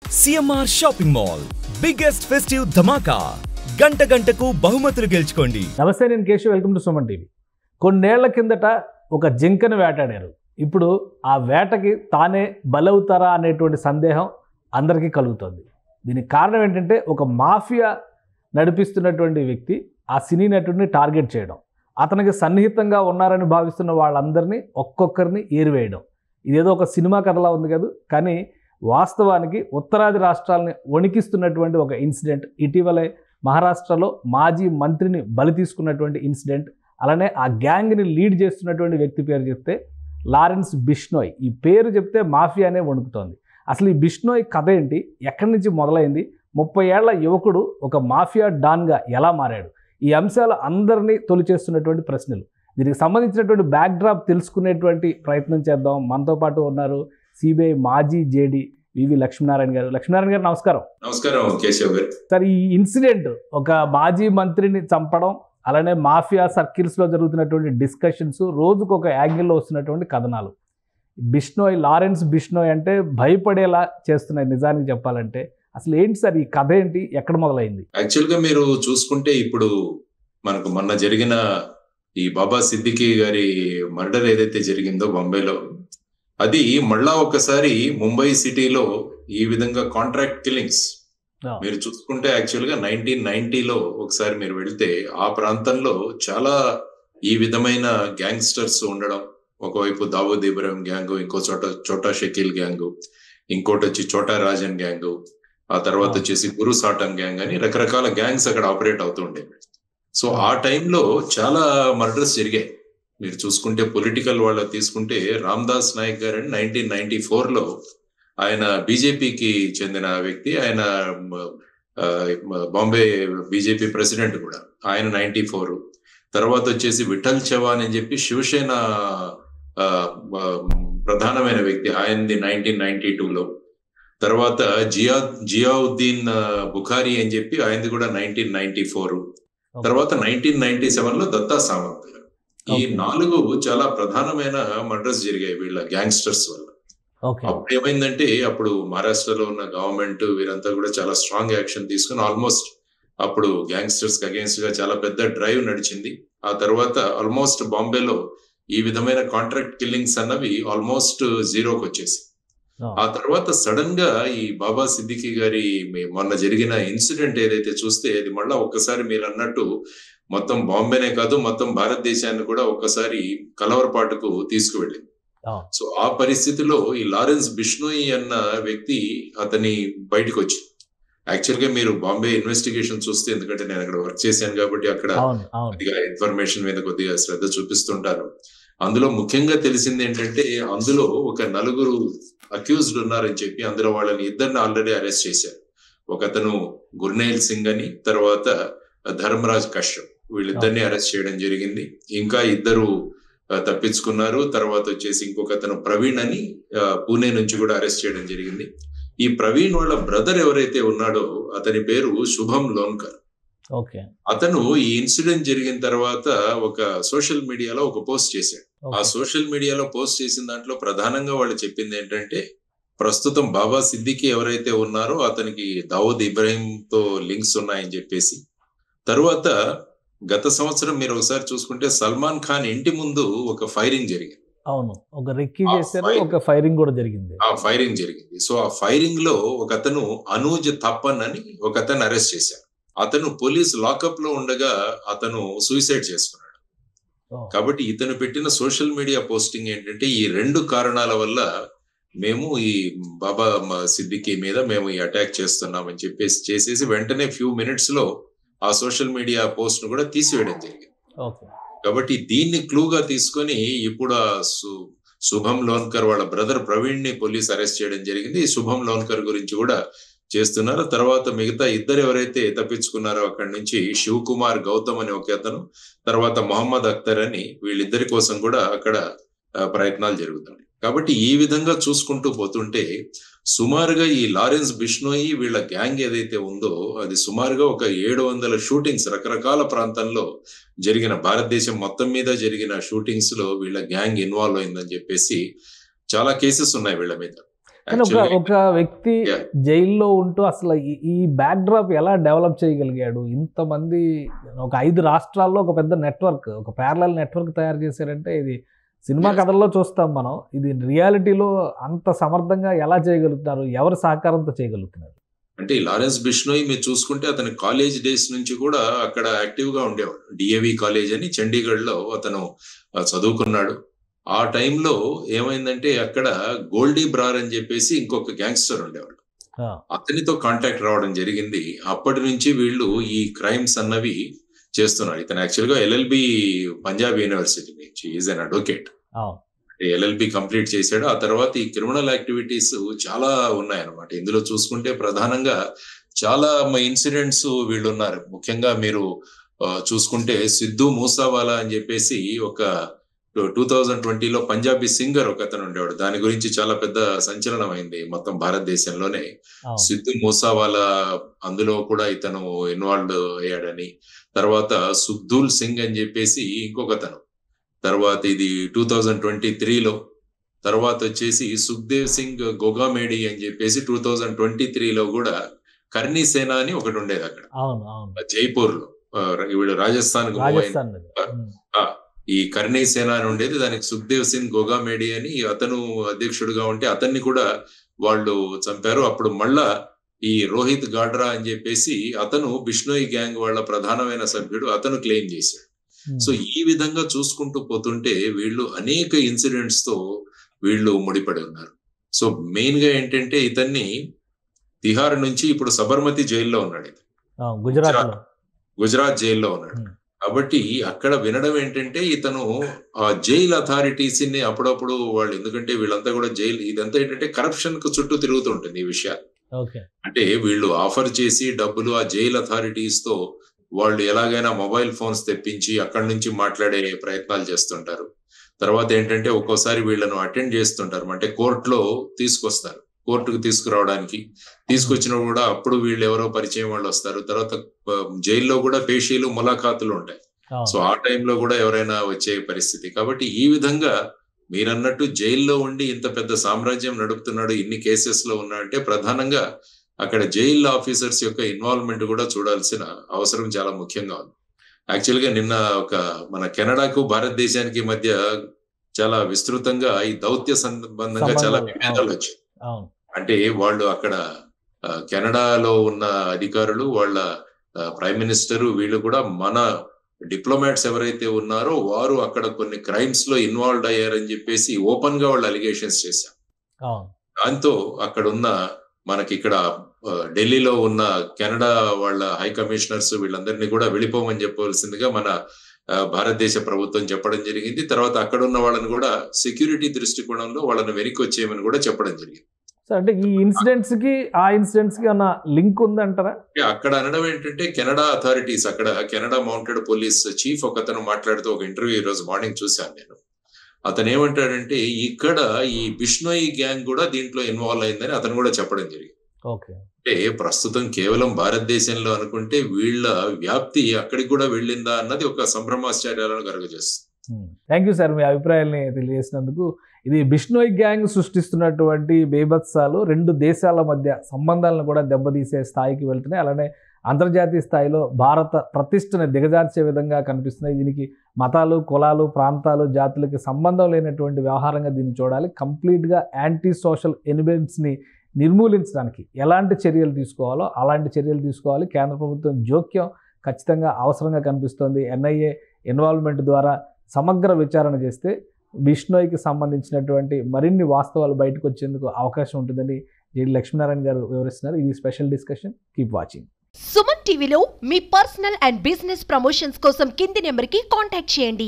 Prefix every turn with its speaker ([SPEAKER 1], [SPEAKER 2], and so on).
[SPEAKER 1] CMR shopping mall biggest festive ధమాకా గంట గంటకు బహుమతులు గెలుచుకోండి
[SPEAKER 2] నమస్తే నేను Keshav welcome to Suman TV కొన్నేళ్ల కిందట ఒక జింకను వేటాడారు ఇప్పుడు ఆ వేటకి తానే బలవుతారా అనేటువంటి సందేహం అందరికీ కలుగుతుంది దీనికి కారణం ఏంటంటే ఒక మాఫియా నడిపిస్తున్నటువంటి వ్యక్తి ఆ సినీ నటుడిని టార్గెట్ చేయడం అతనికి సన్నిహితంగా ఉన్నారని భావిస్తున్న వాళ్ళందరినీ ఒక్కొక్కరిని ఏరివేయడం ఇదేదో ఒక సినిమా కథలా ఉంది కదా కానీ వాస్తవానికి ఉత్తరాది రాష్ట్రాలని వణికిస్తున్నటువంటి ఒక ఇన్సిడెంట్ ఇటీవలే మహారాష్ట్రలో మాజీ మంత్రిని బలి తీసుకున్నటువంటి ఇన్సిడెంట్ అలానే ఆ గ్యాంగ్ని లీడ్ చేస్తున్నటువంటి వ్యక్తి పేరు చెప్తే లారెన్స్ బిష్నోయ్ ఈ పేరు చెప్తే మాఫియానే వణుకుతోంది అసలు ఈ బిష్నోయ్ కథ ఏంటి ఎక్కడి నుంచి మొదలైంది ముప్పై ఏళ్ల యువకుడు ఒక మాఫియా డాన్గా ఎలా మారాడు ఈ అంశాలు అందరినీ తొలిచేస్తున్నటువంటి ప్రశ్నలు దీనికి సంబంధించినటువంటి బ్యాక్డ్రాప్ తెలుసుకునేటువంటి ప్రయత్నం చేద్దాం మనతో పాటు ఉన్నారు సిబిఐ మాజీ జేడి వివి లక్ష్మీనారాయణ గారు లక్ష్మీనారాయణ గారు నమస్కారం
[SPEAKER 3] నమస్కారం కేశవ్ గారు
[SPEAKER 2] సార్ ఈ ఇన్సిడెంట్ ఒక మాజీ మంత్రిని చంపడం అలానే మాఫియా సర్కిల్స్లో జరుగుతున్నటువంటి డిస్కషన్స్ రోజుకు ఒక యాంగిల్లో వస్తున్నటువంటి కథనాలు బిష్నోయ్ లారెన్స్ బిష్నోయ్ అంటే భయపడేలా చేస్తున్నాయి నిజానికి చెప్పాలంటే అసలు ఏంటి సార్ ఈ కథ ఏంటి ఎక్కడ మొదలైంది
[SPEAKER 3] యాక్చువల్ గా మీరు చూసుకుంటే ఇప్పుడు మనకు మొన్న జరిగిన ఈ బాబా సిద్దికి గారి మర్డర్ ఏదైతే జరిగిందో బాంబేలో అది మళ్ళా ఒకసారి ముంబై సిటీలో ఈ విధంగా కాంట్రాక్ట్ కిల్లింగ్స్ మీరు చూసుకుంటే యాక్చువల్ గా నైన్టీన్ నైన్టీలో ఒకసారి మీరు వెళ్తే ఆ ప్రాంతంలో చాలా ఈ విధమైన గ్యాంగ్స్టర్స్ ఉండడం ఒకవైపు దావూద్ ఇబ్రాహిం గ్యాంగ్ ఇంకో చోట చోటా షకీల్ గ్యాంగ్ ఇంకోటి వచ్చి చోటా రాజన్ గ్యాంగ్ ఆ తర్వాత వచ్చేసి గురు సాటం గ్యాంగ్ అని రకరకాల గ్యాంగ్స్ అక్కడ ఆపరేట్ అవుతుండేవి సో ఆ టైంలో చాలా మర్డర్స్ జరిగాయి మీరు చూసుకుంటే పొలిటికల్ వాళ్ళ తీసుకుంటే రామ్దాస్ నాయక్ గారు అని నైన్టీన్ నైన్టీ ఫోర్ లో ఆయన బీజేపీకి చెందిన వ్యక్తి ఆయన బాంబే బీజేపీ ప్రెసిడెంట్ కూడా ఆయన నైన్టీ ఫోర్ తర్వాత వచ్చేసి విఠల్ చవాన్ అని చెప్పి శివసేన ప్రధానమైన వ్యక్తి ఆయనది నైన్టీన్ నైన్టీ టూలో తర్వాత జియా జియావుద్దీన్ బుఖారీ అని చెప్పి ఆయనది కూడా నైన్టీన్ నైన్టీ ఫోర్ తర్వాత నైన్టీన్ నైన్టీ సెవెన్ లో దత్తా సామంత్ ఈ నాలుగు చాలా ప్రధానమైన మర్డర్స్ జరిగాయి వీళ్ళ గ్యాంగ్స్టర్స్ వల్ల అప్పుడు ఏమైందంటే అప్పుడు మహారాష్ట్రలో ఉన్న గవర్నమెంట్ వీరంతా కూడా చాలా స్ట్రాంగ్ యాక్షన్ తీసుకుని ఆల్మోస్ట్ అప్పుడు గ్యాంగ్స్టర్స్ అగేన్స్ట్ గా చాలా పెద్ద డ్రైవ్ నడిచింది ఆ తర్వాత ఆల్మోస్ట్ బాంబేలో ఈ విధమైన కాంట్రాక్ట్ కిల్లింగ్స్ అన్నవి ఆల్మోస్ట్ జీరోకి వచ్చేసి ఆ తర్వాత సడన్ గా ఈ బాబా సిద్దికి గారి మొన్న జరిగిన ఇన్సిడెంట్ ఏదైతే చూస్తే అది మళ్ళా ఒక్కసారి మీరు అన్నట్టు మొత్తం బాంబేనే కాదు మొత్తం భారతదేశాన్ని కూడా ఒక్కసారి కలవరపాటుకు తీసుకువెళ్ళింది సో ఆ పరిస్థితిలో ఈ లారెన్స్ బిష్ణోయి అన్న వ్యక్తి అతని బయటకు వచ్చి యాక్చువల్ గా మీరు బాంబే ఇన్వెస్టిగేషన్ చూస్తే ఎందుకంటే నేను అక్కడ వర్క్ చేశాను కాబట్టి అక్కడ కొద్దిగా ఇన్ఫర్మేషన్ మీద కొద్దిగా శ్రద్ధ చూపిస్తుంటాను అందులో ముఖ్యంగా తెలిసింది ఏంటంటే అందులో ఒక నలుగురు అక్యూజ్డ్ ఉన్నారని చెప్పి అందులో వాళ్ళని ఇద్దరిని ఆల్రెడీ అరెస్ట్ చేశారు ఒకతను గుర్నేల్ సింగ్ అని తర్వాత ధర్మరాజ్ కశ్యప్ వీళ్ళిద్దరిని అరెస్ట్ చేయడం జరిగింది ఇంకా ఇద్దరు తప్పించుకున్నారు తర్వాత వచ్చేసి ఇంకొక అతను ప్రవీణ్ అని పూణే నుంచి కూడా అరెస్ట్ చేయడం జరిగింది ఈ ప్రవీణ్ వాళ్ళ బ్రదర్ ఎవరైతే ఉన్నాడో అతని పేరు శుభం లోన్కర్ అతను ఈ ఇన్సిడెంట్ జరిగిన తర్వాత ఒక సోషల్ మీడియాలో ఒక పోస్ట్ చేశాడు ఆ సోషల్ మీడియాలో పోస్ట్ చేసిన దాంట్లో ప్రధానంగా వాళ్ళు చెప్పింది ఏంటంటే ప్రస్తుతం బాబా సిద్దికి ఎవరైతే ఉన్నారో అతనికి దావూద్ ఇబ్రాహిం తో లింక్స్ ఉన్నాయని చెప్పేసి తరువాత గత సంవత్సరం మీరు ఒకసారి చూసుకుంటే సల్మాన్ ఖాన్ ఇంటి ముందు ఒక ఫైరింగ్ జరిగింది
[SPEAKER 2] అవును ఒక రెక్కి చేశారు ఒక ఫైరింగ్ కూడా జరిగింది
[SPEAKER 3] ఆ ఫైరింగ్ జరిగింది సో ఆ ఫైరింగ్ లో ఒక అతను అనూజ్ తప్పన్ అని ఒక అతను అరెస్ట్ చేశారు అతను పోలీస్ లాకప్ లో ఉండగా అతను సూసైడ్ చేసుకున్నాడు కాబట్టి ఇతను పెట్టిన సోషల్ మీడియా పోస్టింగ్ ఏంటంటే ఈ రెండు కారణాల వల్ల మేము ఈ బాబా సిద్దికి మీద మేము ఈ అటాక్ చేస్తున్నామని చెప్పేసి చేసేసి వెంటనే ఫ్యూ మినిట్స్ లో ఆ సోషల్ మీడియా పోస్ట్ ను కూడా తీసివేయడం జరిగింది కాబట్టి దీన్ని క్లూగా తీసుకొని ఇప్పుడు ఆ శుభం లోన్కర్ వాళ్ళ బ్రదర్ ప్రవీణ్ ని పోలీస్ అరెస్ట్ చేయడం జరిగింది ఈ శుభం లోన్కర్ గురించి కూడా చేస్తున్నారు తర్వాత మిగతా ఇద్దరు ఎవరైతే తప్పించుకున్నారో అక్కడి నుంచి శివ్ కుమార్ గౌతమ్ అని ఒక అతను తర్వాత మొహమ్మద్ అఖ్తర్ అని వీళ్ళిద్దరి కోసం కూడా అక్కడ ప్రయత్నాలు జరుగుతున్నాయి కాబట్టి ఈ విధంగా చూసుకుంటూ పోతుంటే సుమారుగా ఈ లారెన్స్ బిష్నోయి వీళ్ళ గ్యాంగ్ ఏదైతే ఉందో అది సుమారుగా ఒక ఏడు వందల షూటింగ్స్ రకరకాల ప్రాంతాల్లో జరిగిన భారతదేశం మొత్తం మీద జరిగిన షూటింగ్స్ లో వీళ్ళ గ్యాంగ్ ఇన్వాల్వ్ అయిందని చెప్పేసి చాలా కేసెస్ ఉన్నాయి వీళ్ళ మీద
[SPEAKER 2] కానీ ఒక
[SPEAKER 3] Actually,
[SPEAKER 2] ఒక వ్యక్తి
[SPEAKER 3] Yeah.
[SPEAKER 2] జైల్లో ఉంటూ అసలు ఈ- ఈ బ్యాక్ డ్రాప్ ఎలా డెవలప్ చేయగలిగాడు ఇంతమంది ఒక ఐదు రాష్ట్రాల్లో ఒక పెద్ద నెట్వర్క్ ఒక ప్యారలల్ నెట్వర్క్ తయారు చేశారంటే ఇది సినిమా
[SPEAKER 3] Yes.
[SPEAKER 2] కథల్లో చూస్తాం మనం ఇది రియాలిటీలో అంత సమర్థంగా ఎలా చేయగలుగుతున్నారు ఎవరి సహకారంతో చేయగలుగుతున్నారు
[SPEAKER 3] అంటే ఈ లారెన్స్ బిష్నోయ్ మీరు చూసుకుంటే అతని కాలేజ్ డేస్ నుంచి కూడా అక్కడ యాక్టివ్ గా ఉండేవాడు డిఏవి కాలేజ్ అని చండీగఢ్ లో అతను ఆ, చదువుకున్నాడు ఆ టైంలో ఏమైందంటే అక్కడ గోల్డీ బ్రార్ అని చెప్పేసి ఇంకొక గ్యాంగ్స్టర్ ఉండేవాడు
[SPEAKER 2] ఆ,
[SPEAKER 3] అతనితో కాంటాక్ట్ రావడం జరిగింది అప్పటి నుంచి వీళ్ళు ఈ క్రైమ్స్ అన్నవి చేస్తున్నారు ఇతను యాక్చువల్ గా ఎల్ఎల్బి పంజాబ్ యూనివర్సిటీ నుంచి ఈజ్ అన్ అడ్వకేట్
[SPEAKER 2] అవును
[SPEAKER 3] ఎల్ఎల్బి కంప్లీట్ చేశాడు ఆ తర్వాత ఈ క్రిమినల్ యాక్టివిటీస్ చాలా ఉన్నాయన్నమాట ఇందులో చూసుకుంటే ప్రధానంగా చాలా ఇన్సిడెంట్స్ వీళ్ళు ఉన్నారు ముఖ్యంగా మీరు ఆ, చూసుకుంటే సిద్ధు మూసావాలా అని చెప్పేసి ఒక టూ థౌజండ్ ట్వంటీలో పంజాబీ సింగర్ ఒక అతను ఉండేవాడు దాని గురించి చాలా పెద్ద సంచలనం అయింది మొత్తం భారతదేశంలోనే
[SPEAKER 2] అవును
[SPEAKER 3] సిద్ధు మూసావాలా అందులో కూడా ఇతను ఇన్వాల్వ్ అయ్యాడని తర్వాత సుఖ్దూల్ సింగ్ అని చెప్పేసి ఇంకొకతను తర్వాత ఇది టూ థౌజండ్ ట్వంటీ త్రీలో తర్వాత వచ్చేసి సుఖ్దేవ్ సింగ్ గోగామేడి అని చెప్పేసి టూ థౌజండ్ ట్వంటీ త్రీలో కూడా కర్ణీ సేన అని ఒకటి ఉండేది అక్కడ
[SPEAKER 2] అవును అవును
[SPEAKER 3] జైపూర్ లో వీడు రాజస్థాన్
[SPEAKER 2] రాజస్థాన్ మీద. ఉమ్,
[SPEAKER 3] ఈ కర్ణీ సేన అని ఉండేది దానికి సుఖ్దేవ్ సింగ్ గోగామేడి అని అతను అధ్యక్షుడిగా ఉంటే అతన్ని కూడా వాళ్ళు చంపారు అప్పుడు మళ్ళా ఈ రోహిత్ గాడ్రా అని చెప్పేసి అతను బిష్ణోయ్ గ్యాంగ్ వాళ్ళ ప్రధానమైన సభ్యుడు అతను క్లెయిమ్ చేశాడు
[SPEAKER 2] ఉమ్.
[SPEAKER 3] సో ఈ విధంగా చూసుకుంటూ పోతుంటే వీళ్ళు అనేక ఇన్సిడెంట్స్ తో వీళ్ళు ముడిపడి ఉన్నారు సో మెయిన్ గా ఏంటంటే ఇతన్ని తిహార్ నుంచి ఇప్పుడు సబర్మతి జైల్లో ఉన్నాడు ఇతను.
[SPEAKER 2] అవును, గుజరాత్ లో
[SPEAKER 3] గుజరాత్ జైల్లో ఉన్నాడు
[SPEAKER 2] Hmm.
[SPEAKER 3] కాబట్టి అక్కడ వినడం ఏంటంటే ఇతను ఆ జైల్ అథారిటీస్ ని అప్పుడప్పుడు వాళ్ళు ఎందుకంటే వీళ్ళంతా కూడా జైలు ఇదంతా ఏంటంటే కరప్షన్ కు చుట్టూ తిరుగుతుంటుంది ఈ విషయాలు
[SPEAKER 2] ఓకే
[SPEAKER 3] అంటే వీళ్ళు ఆఫర్ చేసి డబ్బులు ఆ జైల్ అథారిటీస్ తో వాళ్ళు ఎలాగైనా మొబైల్ ఫోన్స్ తెప్పించి అక్కడి నుంచి మాట్లాడే ప్రయత్నాలు చేస్తుంటారు తర్వాత ఏంటంటే ఒక్కోసారి వీళ్ళను అటెండ్ చేస్తుంటారు అంటే కోర్టులో తీసుకొస్తారు కోర్టుకు తీసుకురావడానికి తీసుకొచ్చినా కూడా అప్పుడు వీళ్ళు ఎవరో పరిచయం వాళ్ళు వస్తారు తర్వాత ఆ, జైల్లో కూడా పేషీలు ములాఖాతులు ఉంటాయి
[SPEAKER 2] అవును.
[SPEAKER 3] సో ఆ టైంలో కూడా ఎవరైనా వచ్చే పరిస్థితి కాబట్టి ఈ విధంగా మీరన్నట్టు జైల్లో ఉండి ఇంత పెద్ద సామ్రాజ్యం నడుపుతున్నాడు ఇన్ని కేసెస్ లో ఉన్నాడంటే ప్రధానంగా అక్కడ జైల్ ఆఫీసర్స్ యొక్క ఇన్వాల్వ్మెంట్ కూడా చూడాల్సిన అవసరం చాలా ముఖ్యంగా ఉంది యాక్చువల్ గా నిన్న ఒక మన కెనడాకు భారతదేశానికి మధ్య చాలా విస్తృతంగా ఈ దౌత్య సంబంధంగా చాలా
[SPEAKER 2] సంబంధాలు,
[SPEAKER 3] విభేదాలు
[SPEAKER 2] అవును.
[SPEAKER 3] వచ్చాయి
[SPEAKER 2] అవును
[SPEAKER 3] అంటే వాళ్ళు అక్కడ ఆ, కెనడాలో ఉన్న అధికారులు వాళ్ళ ఆ, ప్రైమ్ మినిస్టర్ వీళ్ళు కూడా మన డిప్లొమాట్స్ ఎవరైతే ఉన్నారో వారు అక్కడ కొన్ని క్రైమ్స్ లో ఇన్వాల్వ్ అయ్యారని చెప్పేసి ఓపెన్ గా వాళ్ళు అలిగేషన్స్ చేశారు
[SPEAKER 2] అవును
[SPEAKER 3] దాంతో అక్కడ ఉన్న మనకి ఇక్కడ ఆ, ఢిల్లీలో ఉన్న కెనడా వాళ్ళ హై కమిషనర్స్ వీళ్ళందరినీ కూడా వెళ్ళిపోమని చెప్పవలసిందిగా మన ఆ, భారతదేశ ప్రభుత్వం చెప్పడం జరిగింది తర్వాత అక్కడ ఉన్న వాళ్ళని కూడా సెక్యూరిటీ దృష్టికోణంలో వాళ్ళని వెనక్కి వచ్చేయమని కూడా చెప్పడం జరిగింది
[SPEAKER 2] సో అంటే ఈ ఇన్సిడెంట్స్ కి ఆ ఇన్సిడెంట్స్ కి ఏమన్నా లింక్ ఉందంటారా
[SPEAKER 3] అంటే అక్కడ అనడం ఏంటంటే కెనడా అథారిటీస్ అక్కడ కెనడా మౌంటెడ్ పోలీస్ చీఫ్ ఒకతను మాట్లాడుతూ ఒక ఇంటర్వ్యూ ఈ రోజు మార్నింగ్ చూశాను నేను అతను ఏమంటాడంటే ఇక్కడ ఈ బిష్ణోయి గ్యాంగ్ కూడా దీంట్లో ఇన్వాల్వ్ అయిందని అతను కూడా చెప్పడం జరిగింది
[SPEAKER 2] ఓకే
[SPEAKER 3] అంటే ప్రస్తుతం కేవలం భారతదేశంలో అనుకుంటే వీళ్ళ వ్యాప్తి అక్కడికి కూడా వెళ్ళిందా అన్నది ఒక సంభ్రమాశ్చర్యాలను కలుగజేస్తుంది
[SPEAKER 2] థ్యాంక్ యూ సార్ మీ అభిప్రాయాల్ని తెలియజేసినందుకు ఇది బిష్ణోయ్ గ్యాంగ్ సృష్టిస్తున్నటువంటి బేభత్సాలు రెండు దేశాల మధ్య సంబంధాలను కూడా దెబ్బతీసే స్థాయికి వెళ్తున్నాయి అలానే అంతర్జాతీయ స్థాయిలో భారత ప్రతిష్టని దిగజార్చే విధంగా కనిపిస్తున్నాయి దీనికి మతాలు కులాలు ప్రాంతాలు జాతులకి సంబంధం లేనటువంటి వ్యవహారంగా దీన్ని చూడాలి కంప్లీట్గా యాంటీ సోషల్ ఎలిమెంట్స్ని నిర్మూలించడానికి ఎలాంటి చర్యలు తీసుకోవాలో అలాంటి చర్యలు తీసుకోవాలి కేంద్ర ప్రభుత్వం జోక్యం ఖచ్చితంగా అవసరంగా కనిపిస్తోంది ఎన్ఐఏ ఇన్వాల్వ్మెంట్ ద్వారా సమగ్ర విచారణ చేస్తే బిష్ణోయ్కి సంబంధించినటువంటి మరిన్ని వాస్తవాలు బయటకు వచ్చేందుకు అవకాశం ఉంటుందని జేడి లక్ష్మీనారాయణ గారు వివరిస్తున్నారు ఇది special discussion keep watching
[SPEAKER 4] Suman టీవీలో మీ పర్సనల్ అండ్ బిజినెస్ ప్రమోషన్స్ కోసం కింది నెంబర్కి కాంటాక్ట్ చేయండి